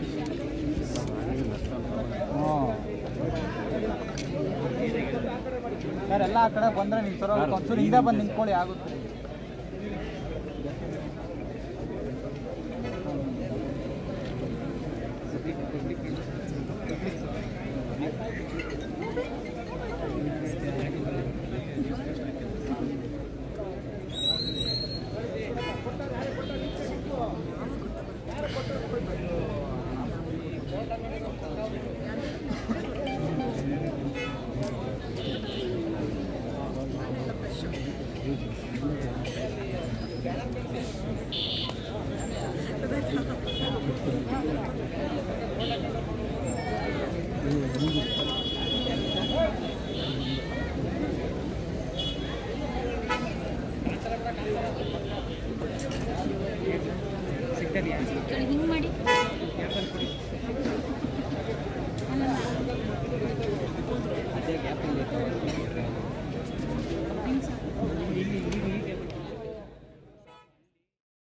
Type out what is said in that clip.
sir ಎಲ್ಲ ಆ ಕಡೆ ಬಂದ್ರೆ ನೀವು ಸರ್ ಒಂಚೂರು ಹಿಂದೆ ಬಂದು ನಿಂತ್ಕೊಳ್ಳಿ ಆಗುತ್ತೆ ಹಿಂಗೆ ಮಾಡಿ